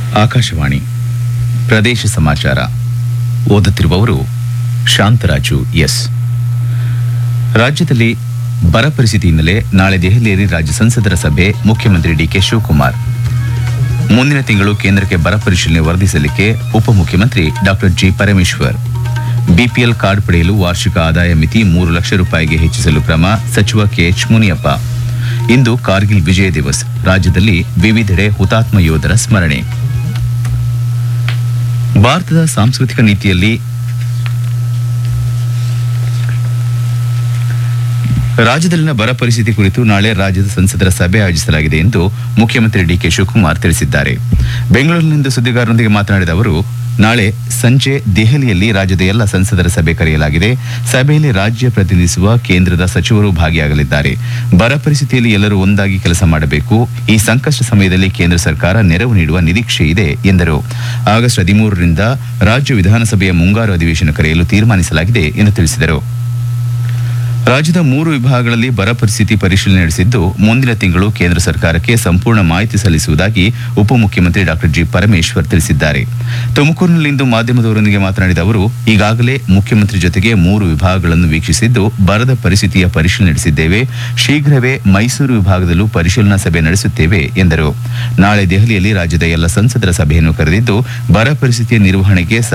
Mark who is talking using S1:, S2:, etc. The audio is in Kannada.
S1: ಆಕಾಶವಾಣಿ ಪ್ರದೇಶ ಸಮಾಚಾರ ಓದುತ್ತಿರುವವರು ಶಾಂತರಾಜು ಎಸ್ ರಾಜ್ಯದಲ್ಲಿ ಬರ ಪರಿಸ್ಥಿತಿ ಹಿನ್ನೆಲೆ ನಾಳೆ ದೆಹಲಿಯಲ್ಲಿ ರಾಜ್ಯ ಸಂಸದರ ಸಭೆ ಮುಖ್ಯಮಂತ್ರಿ ಡಿಕೆ ಶಿವಕುಮಾರ್ ಮುಂದಿನ ತಿಂಗಳು ಕೇಂದ್ರಕ್ಕೆ ಬರ ಪರಿಶೀಲನೆ ವರದಿ ಸಲ್ಲಿಕೆ ಉಪಮುಖ್ಯಮಂತ್ರಿ doctor G Parameshwar BPL card ಪಡೆಯಲು ವಾರ್ಷಿಕ ಆದಾಯ ಮಿತಿ ಮೂರು ಲಕ್ಷ ರೂಪಾಯಿಗೆ ಹೆಚ್ಚಿಸಲು ಕ್ರಮ ಸಚಿವ ಕೆಎಚ್ ಮುನಿಯಪ್ಪ ಇಂದು ಕಾರ್ಗಿಲ್ ವಿಜಯ ದಿವಸ್ ರಾಜ್ಯದಲ್ಲಿ ವಿವಿಧೆಡೆ ಹುತಾತ್ಮ ಯೋಧರ ಸ್ಮರಣೆ ಭಾರತದ ಸಾಂಸ್ಕೃತಿಕ ನೀತಿಯಲ್ಲಿ ರಾಜ್ಯದಲ್ಲಿನ ಬರ ಪರಿಸ್ಥಿತಿ ಕುರಿತು ನಾಳೆ ರಾಜ್ಯದ ಸಂಸದರ ಸಭೆ ಆಯೋಜಿಸಲಾಗಿದೆ ಎಂದು ಮುಖ್ಯಮಂತ್ರಿ ಡಿಕೆ ಶಿವಕುಮಾರ್ ತಿಳಿಸಿದ್ದಾರೆ ಬೆಂಗಳೂರಿನಲ್ಲಿಂದು ಸುದ್ದಿಗಾರರೊಂದಿಗೆ ಮಾತನಾಡಿದ ಅವರು ನಾಳೆ ಸಂಜೆ ದೆಹಲಿಯಲ್ಲಿ ರಾಜ್ಯದ ಎಲ್ಲ ಸಂಸದರ ಸಭೆ ಕರೆಯಲಾಗಿದೆ ಸಭೆಯಲ್ಲಿ ರಾಜ್ಯ ಪ್ರತಿನಿಧಿಸುವ ಕೇಂದ್ರದ ಸಚಿವರು ಭಾಗಿಯಾಗಲಿದ್ದಾರೆ ಬರ ಪರಿಸ್ಥಿತಿಯಲ್ಲಿ ಎಲ್ಲರೂ ಒಂದಾಗಿ ಕೆಲಸ ಮಾಡಬೇಕು ಈ ಸಂಕಷ್ಟ ಸಮಯದಲ್ಲಿ ಕೇಂದ್ರ ಸರ್ಕಾರ ನೆರವು ನೀಡುವ ನಿರೀಕ್ಷೆ ಇದೆ ಎಂದರು ಆಗಸ್ಟ್ ಹದಿಮೂರರಿಂದ ರಾಜ್ಯ ವಿಧಾನಸಭೆಯ ಮುಂಗಾರು ಅಧಿವೇಶನ ಕರೆಯಲು ತೀರ್ಮಾನಿಸಲಾಗಿದೆ ಎಂದು ತಿಳಿಸಿದರು ರಾಜ್ಯದ ಮೂರು ವಿಭಾಗಗಳಲ್ಲಿ ಬರ ಪರಿಸ್ಥಿತಿ ಪರಿಶೀಲನೆ ನಡೆಸಿದ್ದು ಮುಂದಿನ ತಿಂಗಳು ಕೇಂದ್ರ ಸರ್ಕಾರಕ್ಕೆ ಸಂಪೂರ್ಣ ಮಾಹಿತಿ ಸಲ್ಲಿಸುವುದಾಗಿ ಉಪಮುಖ್ಯಮಂತ್ರಿ ಡಾಕ್ಟರ್ ಜಿ ಪರಮೇಶ್ವರ್ ತಿಳಿಸಿದ್ದಾರೆ ತುಮಕೂರಿನಲ್ಲಿಂದು ಮಾಧ್ಯಮದವರೊಂದಿಗೆ ಮಾತನಾಡಿದ ಅವರು ಈಗಾಗಲೇ ಮುಖ್ಯಮಂತ್ರಿ ಜೊತೆಗೆ ಮೂರು ವಿಭಾಗಗಳನ್ನು ವೀಕ್ಷಿಸಿದ್ದು ಬರದ ಪರಿಸ್ಥಿತಿಯ ಪರಿಶೀಲನೆ ನಡೆಸಿದ್ದೇವೆ ಶೀಘ್ರವೇ ಮೈಸೂರು ವಿಭಾಗದಲ್ಲೂ ಪರಿಶೀಲನಾ ಸಭೆ ನಡೆಸುತ್ತೇವೆ ಎಂದರು ನಾಳೆ ದೆಹಲಿಯಲ್ಲಿ ರಾಜ್ಯದ ಎಲ್ಲ ಸಂಸದರ ಸಭೆಯನ್ನು ಕರೆದಿದ್ದು ಬರ ಪರಿಸ್ಥಿತಿಯ ನಿರ್ವಹಣೆಗೆ